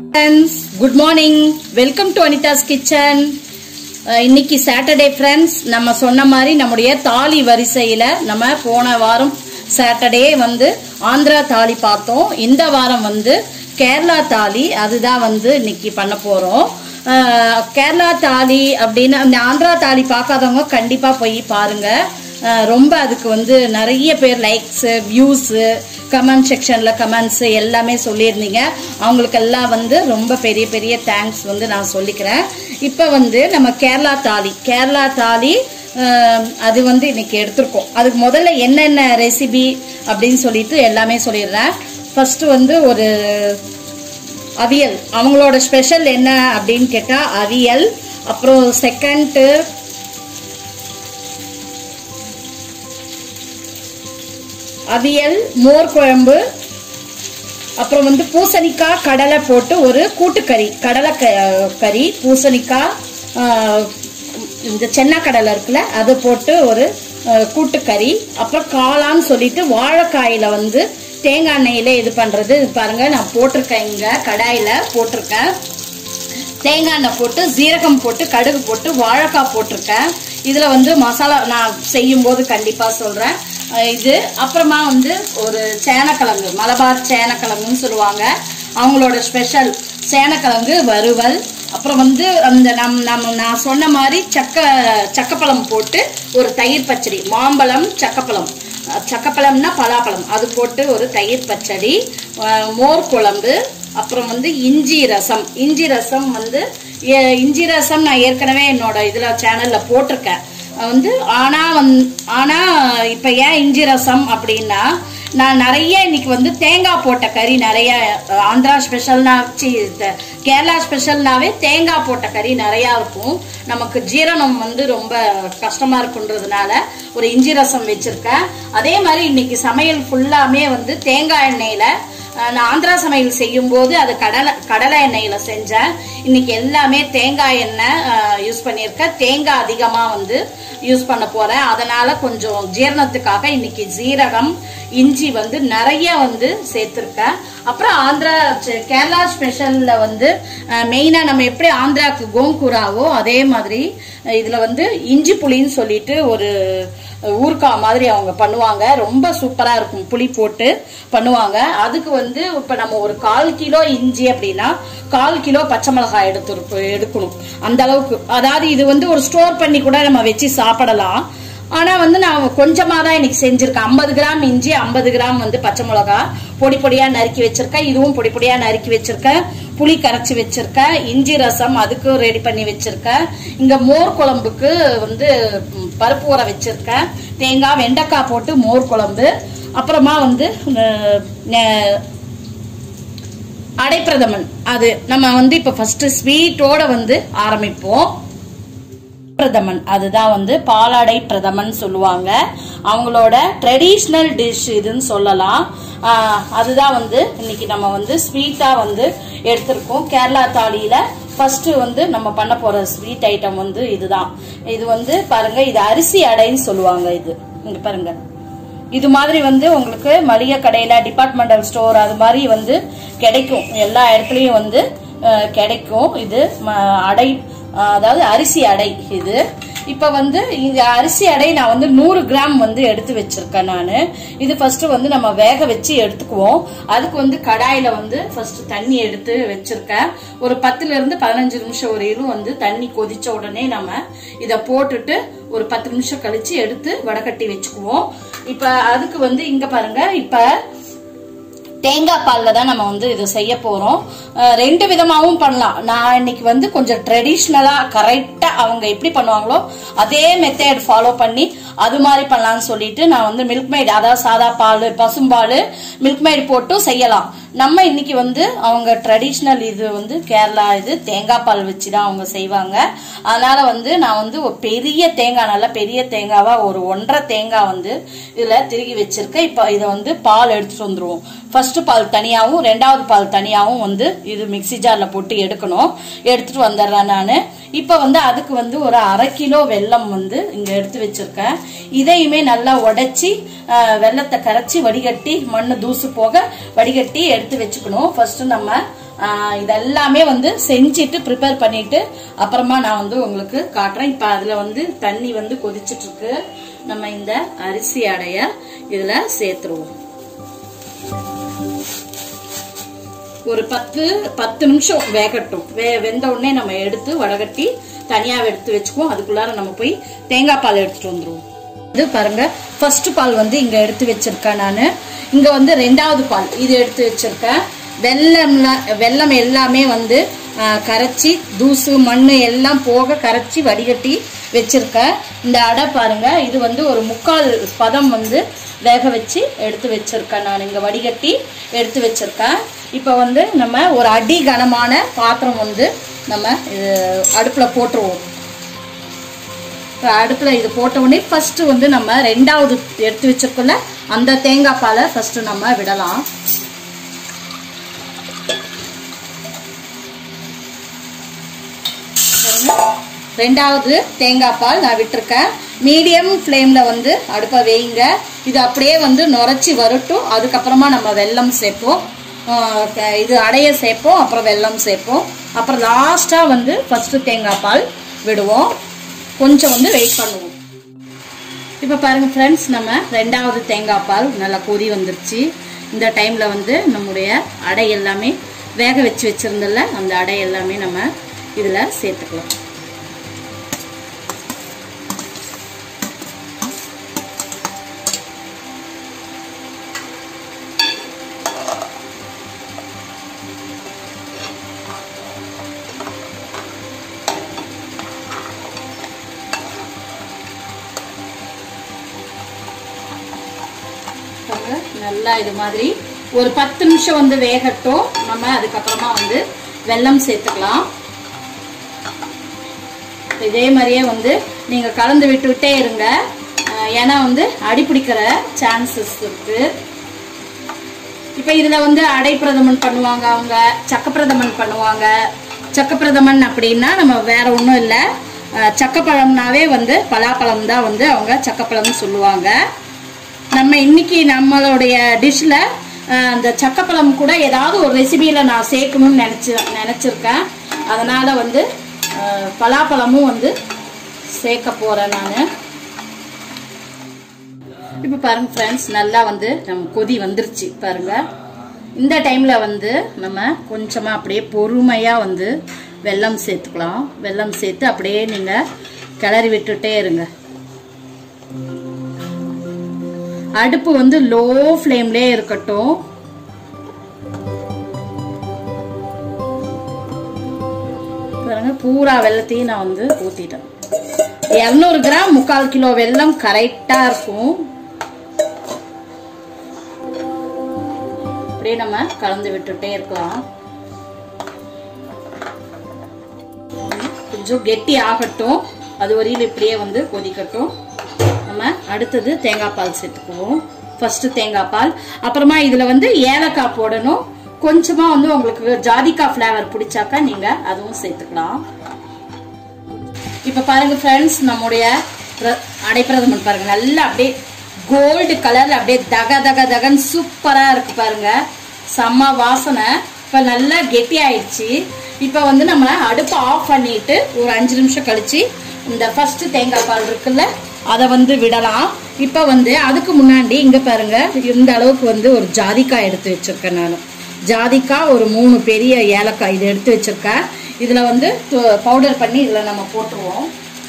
Friends good morning welcome to Anitha's kitchen இன்னைக்கு Saturday friends நம்ம சொன்ன மாதிரி நம்முடைய தாலி வரிசையில நம்ம போன வாரம் சாட்டர்டே வந்து ஆந்திரா தாலி பார்த்தோம் இந்த வாரம் வந்து கேரளா தாலி அதுதான் வந்து இன்னைக்கு பண்ண போறோம் அஹ், கேரளா தாலி அப்படின்னு அந்த ஆந்திரா தாலி பார்க்காதவங்க கண்டிப்பா போய் பாருங்க அஹ், ரொம்ப அதுக்கு வந்து நிறைய பேர் லைக்ஸ் வியூஸு கமெண்ட் செக்ஷன்ல கமெண்ட்ஸ் எல்லாமே சொல்லியிருந்தீங்க அவங்களுக்கு எல்லாம் வந்து ரொம்ப பெரிய பெரிய தேங்க்ஸ் வந்து நான் சொல்லிக்கிறேன் இப்போ வந்து நம்ம கேரளா தாலி கேரளா தாலி அஹ், அது வந்து இன்னைக்கு எடுத்திருக்கோம் அதுக்கு முதல்ல என்னென்ன ரெசிபி அப்படின்னு சொல்லிட்டு எல்லாமே சொல்லிடுறேன் ஃபர்ஸ்ட் வந்து ஒரு அவியல் அவங்களோட ஸ்பெஷல் என்ன அப்படின்னு கேட்டா அவியல் அப்புறம் செகண்ட் அவியல் மோர் குழம்பு அப்புறம் வந்து பூசணிக்காய் கடலை போட்டு ஒரு கூட்டுக்கறி கடலை க- கறி பூசணிக்காய் ஆஹ், இந்த சென்னா கடலை இருக்குல்ல அது போட்டு ஒரு ஆஹ், கூட்டுக்கறி அப்புறம் காளான்னு சொல்லிட்டு வாழைக்காயில வந்து தேங்காய் எண்ணெயில இது பண்றது இது பாருங்க நான் போட்டிருக்கேன் இங்க கடாயில போட்டிருக்கேன் தேங்காய் எண்ணெய் போட்டு ஜீரகம் போட்டு கடுகு போட்டு வாழைக்காய் போட்டிருக்கேன் இதுல வந்து மசாலா நான் செய்யும் போது கண்டிப்பா சொல்றேன் அஹ் இது அப்புறமா வந்து ஒரு சேனக்கிழங்கு மலபார் சேனக்கிழங்குன்னு சொல்லுவாங்க அவங்களோட ஸ்பெஷல் சேனக்கிழங்கு வறுவல் அப்புறம் வந்து அந்த நம் நம்ம நான் சொன்ன மாதிரி சக்க சக்கப்பழம் போட்டு ஒரு தயிர் பச்சடி மாம்பழம் சக்கப்பழம் அஹ் சக்கப்பழம்னா பலாப்பழம் அது போட்டு ஒரு தயிர் பச்சடி அஹ் மோர் குழம்பு அப்புறம் வந்து இஞ்சி ரசம் இஞ்சி ரசம் வந்து ஏ- இஞ்சி ரசம் நான் ஏற்கனவே என்னோட இதுல சேனல்ல போட்டிருக்கேன் அஹ் வந்து ஆனா வந் ஆனா இப்ப ஏன் இஞ்சி ரசம் அப்படின்னா நான் நிறைய இன்னைக்கு வந்து தேங்காய் போட்ட கறி நிறைய அஹ், ஆந்திரா ஸ்பெஷல்னா சி, த- கேரளா ஸ்பெஷல்னாவே தேங்காய் போட்ட கறி நிறைய இருக்கும் நமக்கு ஜீரணம் வந்து ரொம்ப கஷ்டமா இருக்குன்றதுனால ஒரு இஞ்சி ரசம் வச்சிருக்கேன் அதே மாதிரி இன்னைக்கு சமையல் ஃபுல்லாமே வந்து தேங்காய் எண்ணெயில அஹ், நான் ஆந்திரா சமையல் செய்யும் போது அது கடலை கடலை எண்ணெயில செஞ்சேன் இன்னைக்கு எல்லாமே தேங்காய் எண்ணெய் யூஸ் பண்ணியிருக்கேன் தேங்காய் அதிகமா வந்து யூஸ் பண்ண போறேன் அதனால கொஞ்சம் ஜீரணத்துக்காக இன்னைக்கு ஜீரகம் இஞ்சி வந்து நிறைய வந்து சேர்த்திருக்கேன் அப்புறம் ஆந்திரா ச்ச- கேரளா ஸ்பெஷல்ல வந்து மெயினா நம்ம எப்படி ஆந்திராக்கு கோங்கூராவோ அதே மாதிரி அஹ், இதுல வந்து இஞ்சி புளின்னு சொல்லிட்டு ஒரு ஊறுகாய் மாதிரி அவங்க பண்ணுவாங்க ரொம்ப சூப்பரா இருக்கும் புளி போட்டு பண்ணுவாங்க அதுக்கு வந்து இப்ப நம்ம ஒரு கால் கிலோ இஞ்சி அப்படின்னா கால் கிலோ பச்சை மிளகாய் எடுத்து எடுக்கணும் அந்த அளவுக்கு அதாவது இது வந்து ஒரு ஸ்டோர் பண்ணி கூட நம்ம வச்சு சாப்பிடலாம் ஆனா வந்து நான் கொஞ்சமா தான் இன்னைக்கு செஞ்சிருக்கேன் ஐம்பது கிராம் இஞ்சி ஐம்பது கிராம் வந்து பச்சை மிளகா பொடி பொடியா நறுக்கி வச்சிருக்கேன் இதுவும் பொடி பொடியா நறுக்கி வச்சிருக்கேன் புளி கரைச்சி வச்சிருக்கேன் இஞ்சி ரசம் அதுக்கும் ரெடி பண்ணி வச்சிருக்கேன் இங்க மோர் குழம்புக்கு வந்து ம், பருப்பு ஊற வச்சிருக்கேன் தேங்காய் வெண்டைக்காய் போட்டு மோர் குழம்பு அப்புறமா வந்து அஹ், நெ- அடைப்பிரதமன் அது நம்ம வந்து இப்ப ஃபர்ஸ்ட் ஸ்வீட்டோட வந்து ஆரம்பிப்போம் பிரதமன் அதுதான் வந்து பாலாடை பிரதமன் சொல்லுவாங்க அவங்களோட ட்ரெடிஷ்னல் டிஷ் இதுன்னு சொல்லலாம் ஆஹ் அதுதான் வந்து இன்னைக்கு நம்ம வந்து ஸ்வீட்டா வந்து எடுத்திருக்கோம் கேரளா தாலியில ஃபர்ஸ்ட் வந்து நம்ம பண்ண போற ஸ்வீட் ஐட்டம் வந்து இதுதான் இது வந்து பாருங்க இது அரிசி அடைன்னு சொல்லுவாங்க இது இங்க பாருங்க இது மாதிரி வந்து உங்களுக்கு மளிகை கடையில டிபார்ட்மெண்டல் ஸ்டோர் அது மாதிரி வந்து கிடைக்கும் எல்லா இடத்துலயும் வந்து அஹ், கிடைக்கும் இது ம- அடை அஹ், அதாவது அரிசி அடை இது இப்ப வந்து இந்த அரிசி அடை நான் வந்து நூறு கிராம் வந்து எடுத்து வச்சிருக்கேன் நான் இது ஃபர்ஸ்ட் வந்து நம்ம வேக வச்சு எடுத்துக்குவோம் அதுக்கு வந்து கடாயில வந்து ஃபர்ஸ்ட் தண்ணி எடுத்து வச்சிருக்கேன் ஒரு பத்துல இருந்து பதினஞ்சு நிமிஷம் வரையிலும் வந்து தண்ணி கொதிச்ச உடனே நம்ம இத போட்டுட்டு ஒரு பத்து நிமிஷம் கழிச்சு எடுத்து வடகட்டி வச்சுக்குவோம் இப்ப அதுக்கு வந்து இங்க பாருங்க இப்ப தேங்காய் பால்ல தான் நம்ம வந்து இது செய்ய போறோம் அஹ் ரெண்டு விதமாவும் பண்ணலாம் நான் இன்னைக்கு வந்து கொஞ்சம் ட்ரெடிஷ்னலா கரெக்டா அவங்க எப்படி பண்ணுவாங்களோ அதே மெத்தட் ஃபாலோ பண்ணி அது மாதிரி பண்ணலாம்னு சொல்லிட்டு நான் வந்து மில்க் மேட் அதாவது சாதா பால் பசும்பால் மில்க் மேட் போட்டும் செய்யலாம் நம்ம இன்னைக்கு வந்து அவங்க ட்ரெடிஷ்னல் இது வந்து கேரளா இது தேங்காய் பால் வச்சு தான் அவங்க செய்வாங்க அதனால வந்து நான் வந்து ஒரு பெரிய தேங்காய் நல்ல பெரிய தேங்காவா ஒரு ஒன்றரை தேங்காய் வந்து இதுல திருகி வச்சிருக்கேன் இப்போ இதை வந்து பால் எடுத்துட்டு வந்துருவோம் ஃபர்ஸ்ட் பால் தனியாவும் ரெண்டாவது பால் தனியாவும் வந்து இது மிக்ஸி ஜார்ல போட்டு எடுக்கணும் எடுத்துட்டு வந்துடுறேன் நான் இப்போ வந்து அதுக்கு வந்து ஒரு அரை கிலோ வெல்லம் வந்து இங்க எடுத்து வச்சிருக்கேன் இதையுமே நல்லா உடைச்சி அஹ், வெல்லத்தை கரைச்சி வடிகட்டி மண்ணு தூசு போக வடிகட்டி எடுத்து வச்சுக்கணும் ஃபர்ஸ்ட் நம்ம ஆஹ், இதெல்லாமே வந்து செஞ்சுட்டு ப்ரிப்பேர் பண்ணிட்டு அப்புறமா நான் வந்து உங்களுக்கு காட்டுறேன் இப்ப அதுல வந்து தண்ணி வந்து கொதிச்சிட்டு இருக்கு நம்ம இந்த அரிசி அடைய இதுல சேர்த்துருவோம் ஒரு பத்து பத்து நிமிஷம் வேகட்டும் வே வெந்த உடனே நம்ம எடுத்து வடகட்டி தனியா எடுத்து வச்சுக்குவோம் அதுக்குள்ளார நம்ம போய் தேங்காய் பால் எடுத்துட்டு வந்துருவோம் இது பாருங்க ஃபர்ஸ்ட் பால் வந்து இங்க எடுத்து வச்சிருக்கேன் நான் இங்க வந்து ரெண்டாவது பால் இது எடுத்து வச்சிருக்கேன் வெள்ளம்ல வெள்ளம் எல்லாமே வந்து ஆ, கரைச்சி தூசு மண் எல்லாம் போக கரைச்சி வடிகட்டி வச்சிருக்கேன் இந்த அடை பாருங்க இது வந்து ஒரு முக்கால் பதம் வந்து வேக வச்சு எடுத்து வச்சிருக்கேன் நான் இங்க வடிகட்டி எடுத்து வச்சிருக்கேன் இப்போ வந்து நம்ம ஒரு அடி கனமான பாத்திரம் வந்து நம்ம இது அடுப்புல போட்டுருவோம் இப்போ அடுப்பில் இது போட்ட உடனே ஃபர்ஸ்ட் வந்து நம்ம ரெண்டாவது எடுத்து வச்சிருக்கோம்ல அந்த தேங்காய் பாலை ஃபர்ஸ்ட் நம்ம விடலாம் பாருங்க. ரெண்டாவது தேங்காய் பால் நான் விட்டிருக்கேன் மீடியம் ஃப்ளேமில் வந்து அடுப்பை வேயுங்க இது அப்படியே வந்து நுரைச்சி வரட்டும் அதுக்கப்புறமா நம்ம வெல்லம் சேர்ப்போம் ஆஹ் க- இது அடைய சேர்ப்போம் அப்புறம் வெல்லம் சேர்ப்போம் அப்புறம் லாஸ்ட்டாக வந்து ஃபஸ்ட்டு தேங்காய் பால் விடுவோம் கொஞ்சம் வந்து வெயிட் பண்ணுவோம் இப்போ பாருங்க ஃப்ரெண்ட்ஸ் நம்ம ரெண்டாவது தேங்காய் பால் நல்லா கொதி வந்துருச்சு இந்த டைமில் வந்து நம்முடைய அடை எல்லாமே வேக வச்சு வச்சிருந்தல அந்த அடை எல்லாமே நம்ம இதில் சேர்த்துக்கலாம் பாருங்க, நல்லா இது மாதிரி ஒரு பத்து நிமிஷம் வந்து வேகட்டும் நம்ம அதுக்கப்புறமா வந்து வெல்லம் சேர்த்துக்கலாம் இதே மாதிரியே வந்து நீங்க கலந்து விட்டுக்கிட்டே இருங்க அஹ் ஏன்னா வந்து அடிப்பிடிக்கிற சான்சஸ் இருக்கு இப்ப இதுல வந்து அடைப்பிரதமன் பண்ணுவாங்க அவங்க சக்கப்பிரதமன் பண்ணுவாங்க சக்கப்பிரதமன் அப்படின்னா நம்ம வேற ஒன்றும் இல்லை சக்கப்பழம்னாவே வந்து பலாப்பழம் தான் வந்து அவங்க சக்கப்பழம்னு சொல்லுவாங்க நம்ம இன்னைக்கு நம்மளுடைய டிஷ்ல அந்த சக்கப்பழம் கூட ஏதாவது ஒரு ரெசிபியில நான் சேர்க்கணும்னு நினைச்சு நினைச்சிருக்கேன் அதனால வந்து அஹ், பலாப்பழமும் வந்து சேர்க்க போறேன் நான் இப்போ பாருங்க ஃப்ரெண்ட்ஸ் நல்லா வந்து நம்ம கொதி வந்துருச்சு பாருங்க இந்த டைம்ல வந்து நம்ம கொஞ்சமா அப்படியே பொறுமையா வந்து வெல்லம் சேர்த்துக்கலாம் வெல்லம் சேர்த்து அப்படியே நீங்க கிளறி விட்டுட்டே இருங்க அடுப்பு வந்து லோ ஃப்ளேம்லயே இருக்கட்டும் பாருங்க பூரா வெள்ளத்தையும் நான் வந்து ஊத்திட்டேன் இரநூறு கிராம் முக்கால் கிலோ வெல்லம் கரெக்டா இருக்கும் அப்படியே நம்ம கலந்து விட்டுட்டே இருக்கலாம் கொஞ்சம் கெட்டி ஆகட்டும் அது வரையில் இப்படியே வந்து கொதிக்கட்டும் நம்ம அடுத்தது தேங்காய் பால் சேர்த்துக்குவோம் ஃபர்ஸ்ட் தேங்காய் பால் அப்புறமா இதுல வந்து ஏலக்காய் போடணும் கொஞ்சமா வந்து உங்களுக்கு ஜாதிக்காய் ஃப்ளேவர் பிடிச்சாக்கா நீங்க அதுவும் சேர்த்துக்கலாம் இப்ப பாருங்க ஃப்ரெண்ட்ஸ் நம்முடைய பிர- அடைப்பிரதமன் பாருங்க நல்லா அப்படியே கோல்டு கலர்ல அப்படியே தக தக தகன்னு சூப்பரா இருக்கு பாருங்க செம்ம வாசனை இப்ப நல்லா கெட்டி ஆயிடுச்சு இப்ப வந்து நம்ம அடுப்பை ஆஃப் பண்ணிட்டு ஒரு அஞ்சு நிமிஷம் கழிச்சு இந்த ஃபர்ஸ்ட் தேங்காய் பால் இருக்குல்ல அதை வந்து விடலாம் இப்ப வந்து அதுக்கு முன்னாடி இங்க பாருங்க இந்த அளவுக்கு வந்து ஒரு ஜாதிக்காய் எடுத்து வச்சிருக்கேன் நான் ஜாதிக்காய் ஒரு மூணு பெரிய ஏலக்காய் இது எடுத்து வச்சிருக்கேன் இதுல வந்து பவுடர் பண்ணி இதுல நம்ம போட்டுருவோம்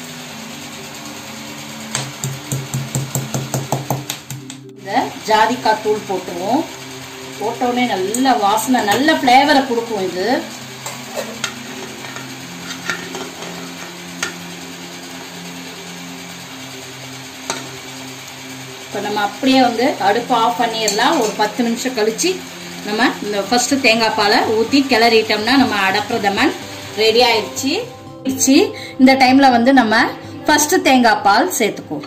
இந்த ஜாதிக்காய் தூள் போட்டுருவோம் போட்ட உடனே நல்ல வாசனை நல்ல ஃப்ளேவரை கொடுக்கும் இது இப்போ நம்ம அப்படியே வந்து அடுப்பு ஆஃப் பண்ணிடலாம் ஒரு பத்து நிமிஷம் கழிச்சு நம்ம இந்த ஃபர்ஸ்ட் தேங்காய் பாலை ஊற்றி கிளறிட்டோம்னா நம்ம அடப்பிரதமன் ரெடி ஆயிடுச்சு ஆயிடுச்சு. இந்த டைம்ல வந்து நம்ம ஃபர்ஸ்ட் தேங்காய் பால் சேர்த்துக்குவோம்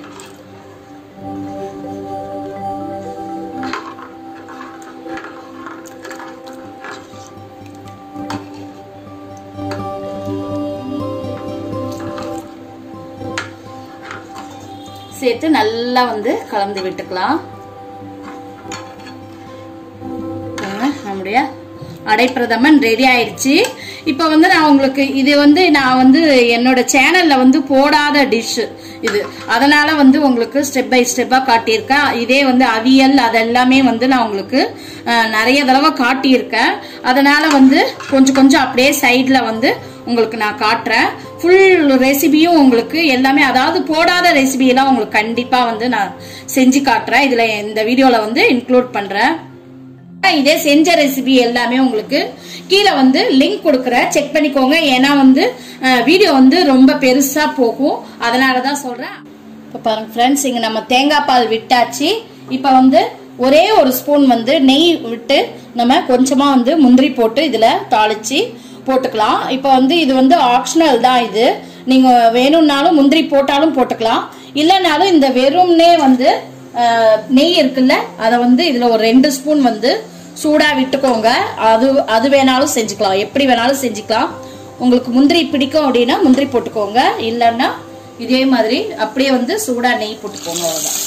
சேர்த்து நல்லா வந்து கலந்து விட்டுக்கலாம் பாருங்க, நம்ம நம்முடைய அடைப்பிரதமன் ரெடி ஆயிடுச்சு இப்போ வந்து நான் உங்களுக்கு இது வந்து நான் வந்து என்னோட சேனல்ல வந்து போடாத டிஷ் இது அதனால வந்து உங்களுக்கு ஸ்டெப் பை ஸ்டெப்பா காட்டியிருக்கேன் இதே வந்து அவியல் அதெல்லாமே வந்து நான் உங்களுக்கு அஹ், நிறைய தடவை காட்டியிருக்கேன் அதனால வந்து கொஞ்சம் கொஞ்சம் அப்படியே சைட்ல வந்து உங்களுக்கு நான் காட்டுறேன் ஃபுல் ரெசிபியும் உங்களுக்கு எல்லாமே அதாவது போடாத ரெசிபி எல்லாம் உங்களுக்கு கண்டிப்பா வந்து நான் செஞ்சு காட்டுறேன் இதுல இந்த வீடியோல வந்து இன்க்ளூட் பண்றேன் இதே செஞ்ச ரெசிபி எல்லாமே உங்களுக்கு கீழே வந்து லிங்க் கொடுக்குறேன் செக் பண்ணிக்கோங்க ஏன்னா வந்து வீடியோ வந்து ரொம்ப பெருசா போகும் அதனால தான் சொல்றேன் இப்போ பாருங்க ஃப்ரெண்ட்ஸ் இங்க நம்ம தேங்காய் பால் விட்டாச்சு இப்போ வந்து ஒரே ஒரு ஸ்பூன் வந்து நெய் விட்டு நம்ம கொஞ்சமா வந்து முந்திரி போட்டு இதுல தாளிச்சு போட்டுக்கலாம் இப்போ வந்து இது வந்து ஆப்ஷனல் தான் இது நீங்க வேணும்னாலும் முந்திரி போட்டாலும் போட்டுக்கலாம் இல்லைனாலும் இந்த வெறும்னே வந்து அஹ், நெய் இருக்குல்ல அதை வந்து இதுல ஒரு ரெண்டு ஸ்பூன் வந்து சூடா விட்டுக்கோங்க அது அது வேணாலும் செஞ்சுக்கலாம் எப்படி வேணாலும் செஞ்சுக்கலாம் உங்களுக்கு முந்திரி பிடிக்கும் அப்படின்னா முந்திரி போட்டுக்கோங்க இல்லைன்னா இதே மாதிரி அப்படியே வந்து சூடா நெய் போட்டுக்கோங்க அவ்வளவுதான்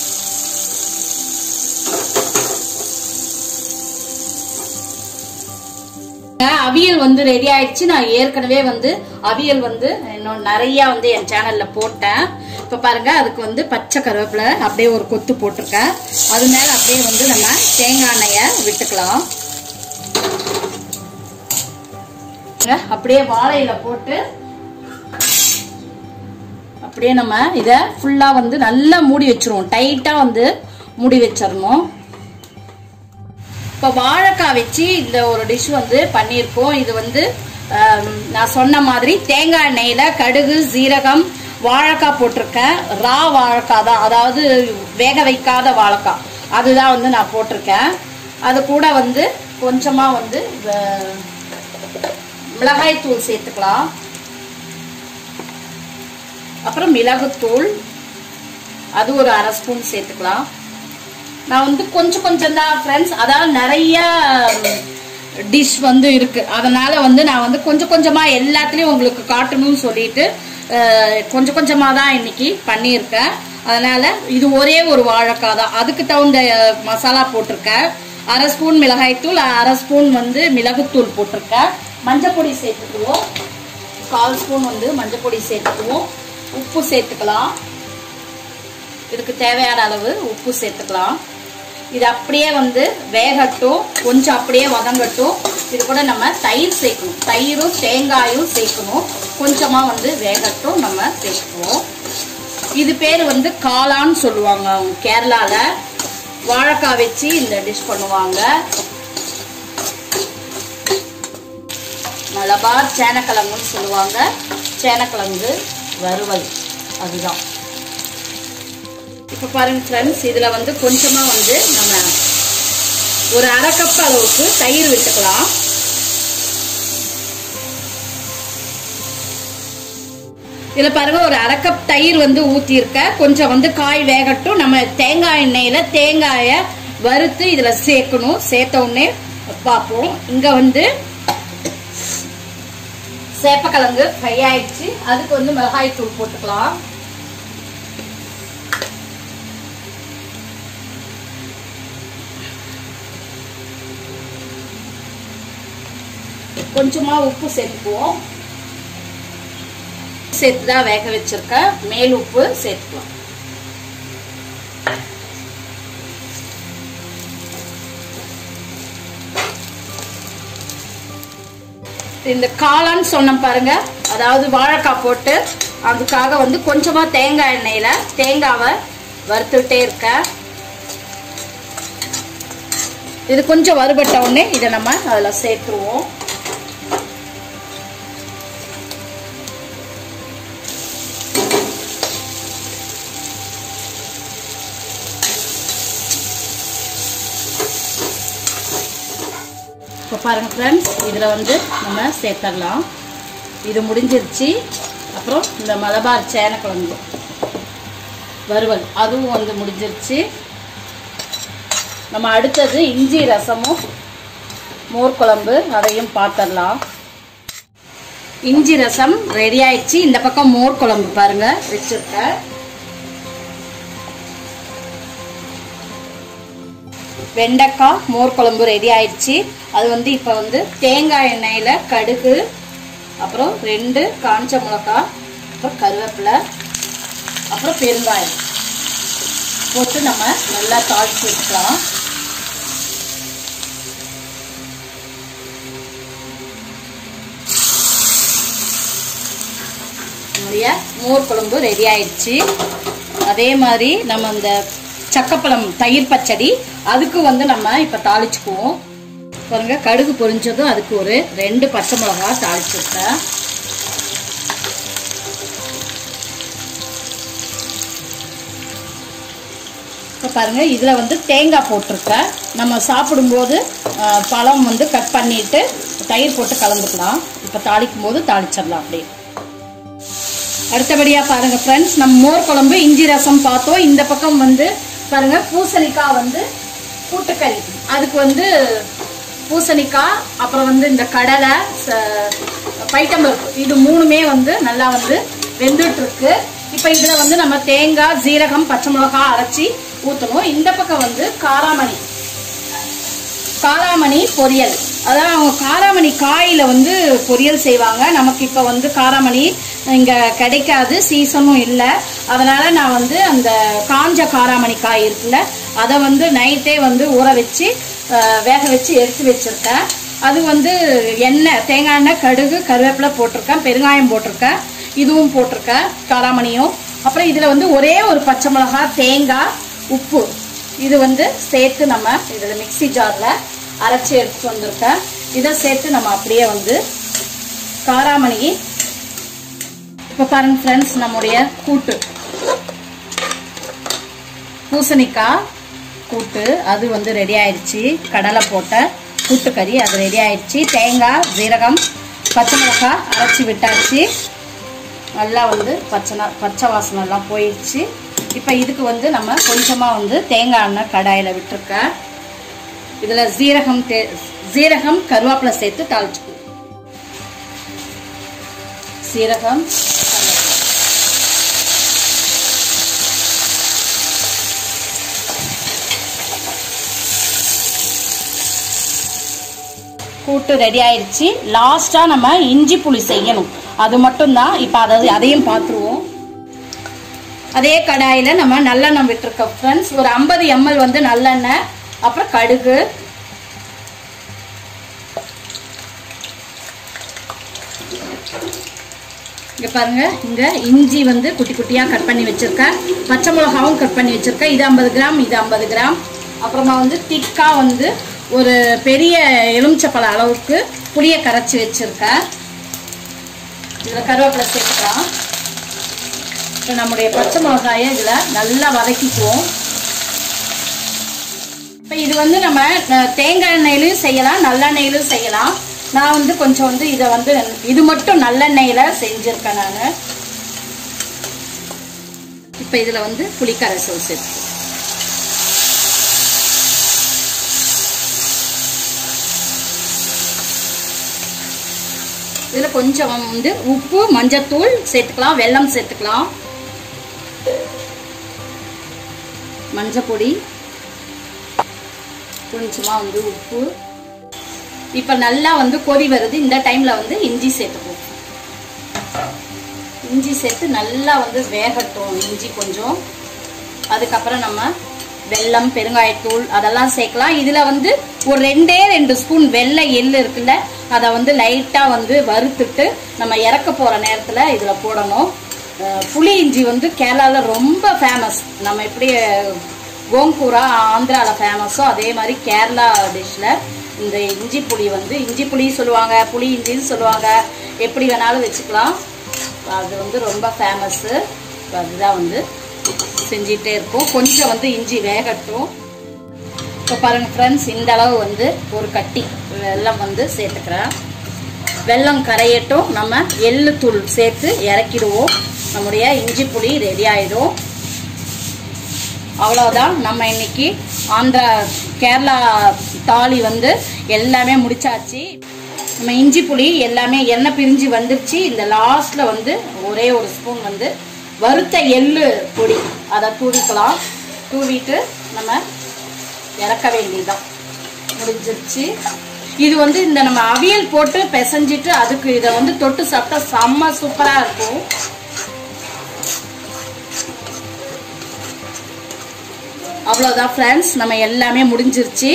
அவியல் வந்து ரெடி ஆயிடுச்சு நான் ஏற்கனவே வந்து அவியல் வந்து இன்னும் நிறைய வந்து என் சேனல்ல போட்டேன் இப்ப பாருங்க அதுக்கு வந்து பச்சை கருவேப்பிலை அப்படியே ஒரு கொத்து போட்டிருக்கேன் அது மேல அப்படியே வந்து நம்ம தேங்காய் எண்ணெய விட்டுக்கலாம் அப்படியே வாழையில போட்டு அப்படியே நம்ம இத ஃபுல்லா வந்து நல்லா மூடி வச்சிருவோம் டைட்டா வந்து மூடி வச்சிடணும் இப்போ வாழைக்காய் வச்சு இந்த ஒரு டிஷ் வந்து பண்ணியிருக்கோம் இது வந்து ஆம், நான் சொன்ன மாதிரி தேங்காய் எண்ணெயில கடுகு சீரகம் வாழைக்காய் போட்டிருக்கேன் ரா வாழைக்காய் தான் அதாவது வேக வைக்காத வாழைக்காய் அதுதான் வந்து நான் போட்டிருக்கேன் அது கூட வந்து கொஞ்சமா வந்து வ- மிளகாய் தூள் சேர்த்துக்கலாம் அப்புறம் மிளகுத்தூள் அது ஒரு அரை ஸ்பூன் சேர்த்துக்கலாம் நான் வந்து கொஞ்சம் கொஞ்சம் தான் ஃப்ரெண்ட்ஸ் அதாவது நிறைய டிஷ் வந்து இருக்கு அதனால வந்து நான் வந்து கொஞ்சம் கொஞ்சமா எல்லாத்துலயும் உங்களுக்கு காட்டணும்னு சொல்லிட்டு அஹ், கொஞ்சம் கொஞ்சமா தான் இன்னைக்கு பண்ணியிருக்கேன் அதனால இது ஒரே ஒரு வாழைக்காய் தான் அதுக்கு தகுந்த அஹ், மசாலா போட்டிருக்கேன் அரை ஸ்பூன் மிளகாய்த்தூள் அரை ஸ்பூன் வந்து மிளகுத்தூள் போட்டிருக்கேன் மஞ்சள் பொடி சேர்த்துக்குவோம் கால் ஸ்பூன் வந்து மஞ்சள் பொடி சேர்த்துக்குவோம் உப்பு சேர்த்துக்கலாம் இதுக்கு தேவையான அளவு உப்பு சேர்த்துக்கலாம் இது அப்படியே வந்து வேகட்டும் கொஞ்சம் அப்படியே வதங்கட்டும் இது கூட நம்ம தயிர் சேர்க்கணும் தயிரும் தேங்காயும் சேர்க்கணும் கொஞ்சமா வந்து வேகட்டும் நம்ம சேர்க்குவோம் இது பேர் வந்து காளான்னு சொல்லுவாங்க அவங்க கேரளால வாழைக்காய் வச்சு இந்த டிஷ் பண்ணுவாங்க மலபார் சேனக்கிழங்குன்னு சொல்லுவாங்க சேனக்கிழங்கு வறுவல் அதுதான் இப்போ பாருங்க ஃப்ரெண்ட்ஸ் இதுல வந்து கொஞ்சமா வந்து நம்ம ஒரு அரை கப் அளவுக்கு தயிர் விட்டுக்கலாம் இதுல பாருங்க ஒரு அரை கப் தயிர் வந்து ஊத்திருக்க கொஞ்சம் வந்து காய் வேகட்டும் நம்ம தேங்காய் எண்ணெயில தேங்காய வறுத்து இதுல சேர்க்கணும் சேர்த்த உடனே பார்ப்போம் இங்க வந்து சேப்பக்கிழங்கு ஃப்ரை ஆயிடுச்சு அதுக்கு வந்து மிளகாய் தூள் போட்டுக்கலாம் கொஞ்சமா உப்பு சேர்த்துக்குவோம் சேர்த்து தான் வேக வச்சிருக்கேன் மேல் உப்பு சேர்த்துக்கலாம் இந்த காளான்னு சொன்னேன் பாருங்க அதாவது வாழைக்காய் போட்டு அதுக்காக வந்து கொஞ்சமா தேங்காய் எண்ணெயில தேங்காவை வறுத்துட்டே இருக்கேன் இது கொஞ்சம் வறுபட்ட உடனே இதை நம்ம அதுல சேர்த்துருவோம் இப்போ பாருங்க ஃப்ரெண்ட்ஸ் இதில் வந்து நம்ம சேர்த்துடலாம் இது முடிஞ்சிருச்சு அப்புறம் இந்த மலபார் சேனக்கிழங்கு வறுவல் அதுவும் வந்து முடிஞ்சிருச்சு நம்ம அடுத்தது இஞ்சி ரசமும் மோர் குழம்பு அதையும் பார்த்துடலாம் இஞ்சி ரசம் ரெடி ஆயிடுச்சு இந்த பக்கம் மோர் குழம்பு பாருங்க வச்சிருக்கேன் வெண்டைக்காய் மோர் குழம்பு ரெடி ஆயிடுச்சு அது வந்து இப்போ வந்து தேங்காய் எண்ணெயில் கடுகு அப்புறம் ரெண்டு காஞ்ச மிளகாய் அப்புறம் கருவேப்பிலை அப்புறம் பெருங்காயம் போட்டு நம்ம நல்லா தாளிச்சு வச்சுக்கலாம் நம்முடைய மோர் குழம்பு ரெடி ஆயிடுச்சு அதே மாதிரி நம்ம அந்த சக்கப்பழம் தயிர் பச்சடி அதுக்கு வந்து நம்ம இப்போ தாளிச்சுக்குவோம் பாருங்க கடுகு பொரிஞ்சதும் அதுக்கு ஒரு ரெண்டு பச்சை மிளகா தாளிச்சுருக்கேன் இப்போ பாருங்க இதில் வந்து தேங்காய் போட்டிருக்கேன் நம்ம சாப்பிடும்போது அஹ், பழம் வந்து கட் பண்ணிட்டு தயிர் போட்டு கலந்துக்கலாம் இப்போ தாளிக்கும் போது தாளிச்சிடலாம் அப்படியே அடுத்தபடியாக பாருங்க ஃப்ரெண்ட்ஸ் நம்ம மோர் குழம்பு இஞ்சி ரசம் பார்த்தோம் இந்த பக்கம் வந்து பாருங்க பூசணிக்காய் வந்து கூட்டுக்கறி அதுக்கு வந்து பூசணிக்காய் அப்புறம் வந்து இந்த கடலை ச- பைட்டம்பருப்பு இது மூணுமே வந்து நல்லா வந்து வெந்துட்டு இருக்கு இப்போ இதில் வந்து நம்ம தேங்காய் ஜீரகம் பச்சை மிளகாய் அரைச்சி ஊற்றணும் இந்த பக்கம் வந்து காராமணி காராமணி பொரியல் அதான் அவங்க காராமணி காயில வந்து பொரியல் செய்வாங்க நமக்கு இப்போ வந்து காராமணி இங்க கிடைக்காது சீசனும் இல்லை அதனால நான் வந்து அந்த காஞ்ச காராமணி காய் இருக்குல்ல அதை வந்து நைட்டே வந்து ஊற வச்சு அஹ், வேக வச்சு எடுத்து வச்சிருக்கேன் அது வந்து எண்ணெய் தேங்காய் எண்ணெய் கடுகு கருவேப்பிலை போட்டிருக்கேன் பெருங்காயம் போட்டிருக்கேன் இதுவும் போட்டிருக்கேன் காராமணியும் அப்புறம் இதில் வந்து ஒரே ஒரு பச்சை மிளகாய் தேங்காய் உப்பு இது வந்து சேர்த்து நம்ம இதில் மிக்ஸி ஜாரில் அரைச்சி எடுத்துட்டு வந்திருக்கேன் இதை சேர்த்து நம்ம அப்படியே வந்து காராமணி இப்போ பாருங்க ஃப்ரெண்ட்ஸ் நம்முடைய கூட்டு பூசணிக்காய் கூட்டு அது வந்து ரெடி ஆயிடுச்சு கடலை போட்ட கூட்டுக்கறி அது ரெடி ஆயிடுச்சு தேங்காய் ஜீரகம் பச்சை மிளகாய் அரைச்சி விட்டாச்சு நல்லா வந்து பச்சை நா- பச்சை வாசனை எல்லாம் போயிடுச்சு இப்போ இதுக்கு வந்து நம்ம கொஞ்சமாக வந்து தேங்காய் எண்ணெய் கடாயில் விட்டுருக்கேன் இதில் ஜீரகம் தே ஜீரகம் கருவேப்பிலை சேர்த்து தாளிச்சுக்குவோம் சீரகம் கருவேப்பிலை. கூட்டு ரெடி ஆயிடுச்சு லாஸ்டா நம்ம இஞ்சி புளி செய்யணும் அது மட்டும்தான் இப்போ அதை அதையும் பார்த்துருவோம் அதே கடாயில நம்ம நல்லெண்ணெய் விட்டுருக்கோம் ஃப்ரெண்ட்ஸ் ஒரு ஐம்பது எம்எல் வந்து நல்லெண்ணெய் அப்புறம் கடுகு இங்க பாருங்க இங்க இஞ்சி வந்து குட்டி குட்டியா கட் பண்ணி வச்சிருக்கேன் பச்சை மிளகாவும் கட் பண்ணி வச்சிருக்கேன் இது ஐம்பது கிராம் இது ஐம்பது கிராம் அப்புறமா வந்து திக்கா வந்து ஒரு பெரிய எலுமிச்சப்பழ அளவுக்கு புளியை கரைச்சி வச்சிருக்கேன் இதுல கருவேப்பிலை சேர்த்துக்கலாம் இப்போ நம்முடைய பச்சை மிளகாயை இதில் நல்லா வதக்கிக்குவோம் இப்போ இது வந்து நம்ம அஹ், தேங்காய் எண்ணெயிலையும் செய்யலாம் நல்லெண்ணெயிலும் செய்யலாம் நான் வந்து கொஞ்சம் வந்து இதை வந்து இது மட்டும் நல்லெண்ணெயில செஞ்சிருக்கேன் நான் இப்போ இதில் வந்து புளிக்கரைசல் சேர்த்து இதில் கொஞ்சம் வந்து உப்பு மஞ்சத்தூள் சேர்த்துக்கலாம் வெல்லம் சேர்த்துக்கலாம் மஞ்சள் பொடி கொஞ்சமாக வந்து உப்பு இப்போ நல்லா வந்து கொதி வருது இந்த டைமில் வந்து இஞ்சி சேர்த்துக்குவோம் இஞ்சி சேர்த்து நல்லா வந்து வேகட்டும் இஞ்சி கொஞ்சம் அதுக்கப்புறம் நம்ம வெல்லம் பெருங்காயத்தூள் அதெல்லாம் சேர்க்கலாம் இதில் வந்து ஒரு ரெண்டே ரெண்டு ஸ்பூன் வெள்ளை எள்ளு இருக்குல்ல அதை வந்து லைட்டாக வந்து வறுத்துட்டு நம்ம இறக்க போகிற நேரத்தில் இதில் போடணும் அஹ் புளி இஞ்சி வந்து கேரளாவில் ரொம்ப ஃபேமஸ் நம்ம எப்படி கோங்கூரா ஆந்திராவில் ஃபேமஸோ அதே மாதிரி கேரளா டிஷ்ஷில் இந்த இஞ்சி புளி வந்து இஞ்சி புளி சொல்லுவாங்க புளி இஞ்சின்னு சொல்லுவாங்க எப்படி வேணாலும் வச்சுக்கலாம் அது வந்து ரொம்ப ஃபேமஸ்ஸு அதுதான் வந்து செஞ்சிட்டே இருப்போம் கொஞ்சம் வந்து இஞ்சி வேகட்டும் இப்போ பாருங்க ஃப்ரெண்ட்ஸ் இந்த அளவு வந்து ஒரு கட்டி வெல்லம் வந்து சேர்த்துக்கிறேன் வெல்லம் கரையட்டும் நம்ம எள்ளு தூள் சேர்த்து இறக்கிடுவோம் நம்முடைய இஞ்சி புளி ரெடி ஆயிடும் அவ்வளோதான் நம்ம இன்னைக்கு ஆந்திரா கேரளா தாலி வந்து எல்லாமே முடிச்சாச்சு நம்ம இஞ்சி புளி எல்லாமே எண்ணெய் பிரிஞ்சு வந்துருச்சு இந்த லாஸ்ட்ல வந்து ஒரே ஒரு ஸ்பூன் வந்து வறுத்த எள்ளு பொடி அதை தூவிக்கலாம் தூவிட்டு நம்ம இறக்க வேண்டியதுதான் முடிஞ்சிருச்சு இது வந்து இந்த நம்ம அவியல் போட்டு பிசைஞ்சிட்டு அதுக்கு இதை வந்து தொட்டு சாப்பிட்டா செம்ம சூப்பரா இருக்கும் அவ்வளோதான் ஃப்ரெண்ட்ஸ் நம்ம எல்லாமே முடிஞ்சிருச்சு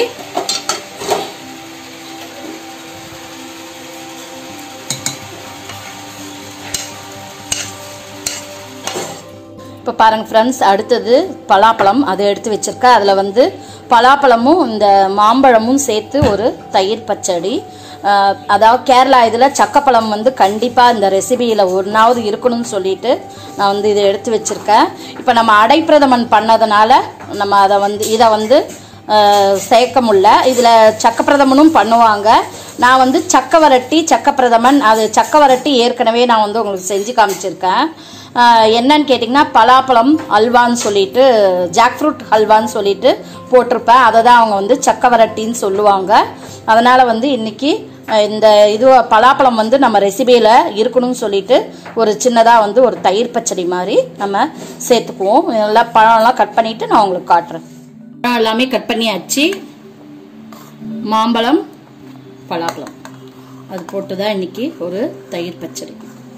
இப்போ பாருங்க ஃப்ரெண்ட்ஸ் அடுத்தது பலாப்பழம் அதை எடுத்து வச்சிருக்கேன் அதில் வந்து பலாப்பழமும் இந்த மாம்பழமும் சேர்த்து ஒரு தயிர் பச்சடி அஹ், அதாவது கேரளா இதில் சக்கப்பழம் வந்து கண்டிப்பாக இந்த ரெசிபியில் ஒன்றாவது இருக்கணும்னு சொல்லிட்டு நான் வந்து இதை எடுத்து வச்சிருக்கேன் இப்போ நம்ம அடைப்பிரதமன் பண்ணதுனால நம்ம அதை வந்து இதை வந்து அஹ், சேர்க்க முடியல இதில் சக்கப்பிரதமனும் பண்ணுவாங்க நான் வந்து சக்கவரட்டி சக்கப்பிரதமன் அது சக்கவரட்டி ஏற்கனவே நான் வந்து உங்களுக்கு செஞ்சு காமிச்சிருக்கேன் அஹ், என்னன்னு கேட்டிங்கன்னா பலாப்பழம் அல்வான்னு சொல்லிட்டு ஜாக் ஃப்ரூட் ஹல்வான்னு சொல்லிட்டு போட்டிருப்பேன் அதை தான் அவங்க வந்து சக்கவரட்டின்னு சொல்லுவாங்க அதனால் வந்து இன்னைக்கு அஹ், இந்த இது பலாப்பழம் வந்து நம்ம ரெசிபியில் இருக்கணும்னு சொல்லிட்டு ஒரு சின்னதாக வந்து ஒரு தயிர் பச்சடி மாதிரி நம்ம சேர்த்துக்குவோம் எல்லாம் பழம்லாம் கட் பண்ணிவிட்டு நான் உங்களுக்கு காட்டுறேன் பழம் எல்லாமே கட் பண்ணியாச்சு மாம்பழம் பலாப்பழம் அது போட்டு தான் இன்னைக்கு ஒரு தயிர் பச்சடி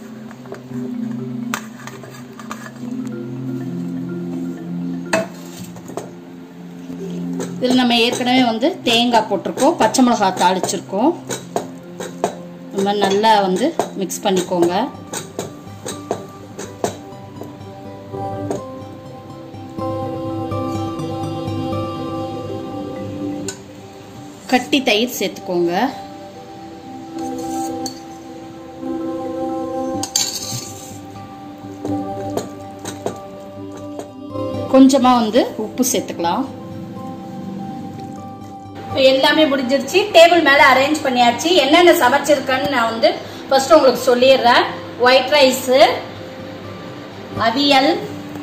இதில் நம்ம ஏற்கனவே வந்து தேங்காய் போட்டிருக்கோம் பச்சை மிளகாய் தாளிச்சிருக்கோம் இந்த மாதிரி நல்லா வந்து மிக்ஸ் பண்ணிக்கோங்க கட்டி தயிர் சேர்த்துக்கோங்க கொஞ்சமா வந்து உப்பு சேர்த்துக்கலாம் இப்போ எல்லாமே முடிஞ்சிருச்சு டேபிள் மேல அரேஞ்ச் பண்ணியாச்சு என்னென்ன சமைச்சிருக்கேன்னு நான் வந்து ஃபர்ஸ்ட் உங்களுக்கு சொல்லிடுறேன் ஒயிட் ரைஸ் அவியல்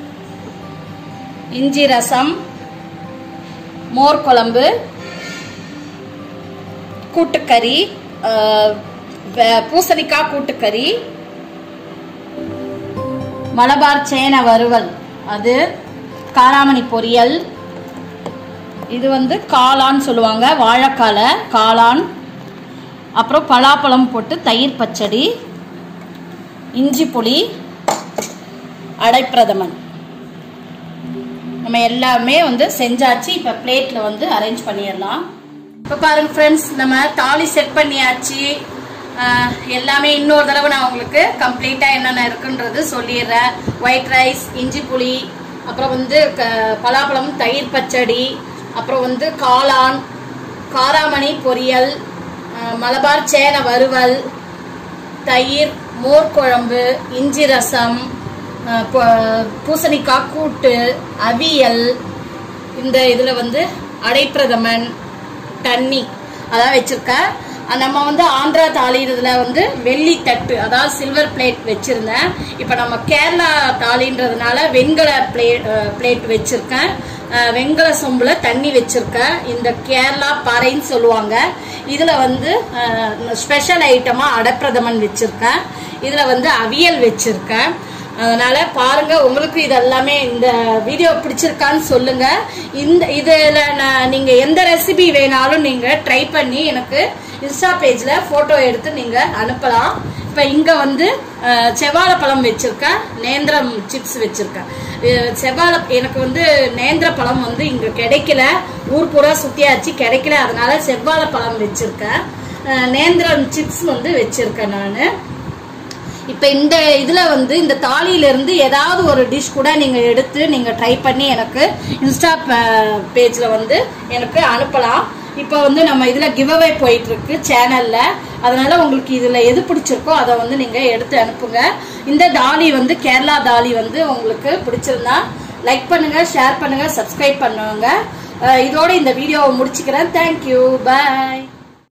இஞ்சி ரசம் மோர் குழம்பு கூட்டுக்கறி அஹ், வே- பூசணிக்காய் கூட்டுக்கறி மலபார் சேன வறுவல் அது காராமணி பொரியல் இது வந்து காளான் சொல்லுவாங்க வாழைக்கால காளான் அப்புறம் பலாப்பழம் போட்டு தயிர் பச்சடி இஞ்சி புளி அடைப்பிரதமன் நம்ம எல்லாமே வந்து செஞ்சாச்சு இப்போ பிளேட்டில் வந்து அரேஞ்ச் பண்ணிடலாம் இப்போ பாருங்க ஃப்ரெண்ட்ஸ் நம்ம தாலி செட் பண்ணியாச்சு ஆஹ், எல்லாமே இன்னொரு தடவை நான் உங்களுக்கு கம்ப்ளீட்டாக என்னென்ன இருக்குன்றது சொல்லிடுறேன் ஒயிட் ரைஸ் இஞ்சி புளி அப்புறம் வந்து க- பலாப்பழம் தயிர் பச்சடி அப்புறம் வந்து காளான் காராமணி பொரியல் ஆஹ், மலபார் சேன வறுவல் தயிர் மோர் குழம்பு இஞ்சி ரசம் அஹ், பொ- பூசணிக்காய் கூட்டு அவியல் இந்த இதில் வந்து அடைப்பிரதமன் தண்ணி அதான் வச்சிருக்கேன் அஹ் நம்ம வந்து ஆந்திரா தாலி இதுல வந்து வெள்ளி தட்டு அதாவது சில்வர் பிளேட் வச்சிருந்தேன் இப்போ நம்ம கேரளா தாலின்றதுனால வெண்கல பிளேட் பிளேட் வச்சிருக்கேன் அஹ் வெண்கல சொம்புல தண்ணி வச்சிருக்கேன் இந்த கேரளா பாறைன்னு சொல்லுவாங்க இதுல வந்து ஸ்பெஷல் ஐட்டமா அடப்பிரதமன் வச்சிருக்கேன் இதுல வந்து அவியல் வச்சிருக்கேன் அதனால பாருங்க உங்களுக்கு இது எல்லாமே இந்த வீடியோ பிடிச்சிருக்கான்னு சொல்லுங்க இந்த இதுல நான் நீங்க எந்த ரெசிபி வேணாலும் நீங்க ட்ரை பண்ணி எனக்கு இன்ஸ்டா பேஜ்ல போட்டோ எடுத்து நீங்க அனுப்பலாம் இப்ப இங்க வந்து அஹ், செவ்வாழைப்பழம் வச்சிருக்கேன் நேந்திரம் சிப்ஸ் வச்சிருக்கேன் அஹ், செவ்வாழை எனக்கு வந்து நேந்திர பழம் வந்து இங்க கிடைக்கல ஊர் பூரா சுத்தியாச்சு கிடைக்கல அதனால செவ்வாழைப்பழம் வச்சிருக்கேன் அஹ், நேந்திரம் சிப்ஸ் வந்து வச்சிருக்கேன் நான் இப்ப இந்த இதுல வந்து இந்த தாலியில இருந்து ஏதாவது ஒரு டிஷ் கூட நீங்க எடுத்து நீங்க ட்ரை பண்ணி எனக்கு இன்ஸ்டா பேஜ்ல வந்து எனக்கு அனுப்பலாம் இப்போ வந்து நம்ம இதுல கிவ் அவே போயிட்டு இருக்கு சேனல்ல அதனால உங்களுக்கு இதுல எது பிடிச்சிருக்கோ அதை வந்து நீங்க எடுத்து அனுப்புங்க இந்த தாலி வந்து கேரளா தாலி வந்து உங்களுக்கு பிடிச்சிருந்தா லைக் பண்ணுங்க ஷேர் பண்ணுங்க சப்ஸ்கிரைப் பண்ணுங்க அஹ் இதோட இந்த வீடியோவை முடிச்சுக்கிறேன் தேங்க்யூ பாய்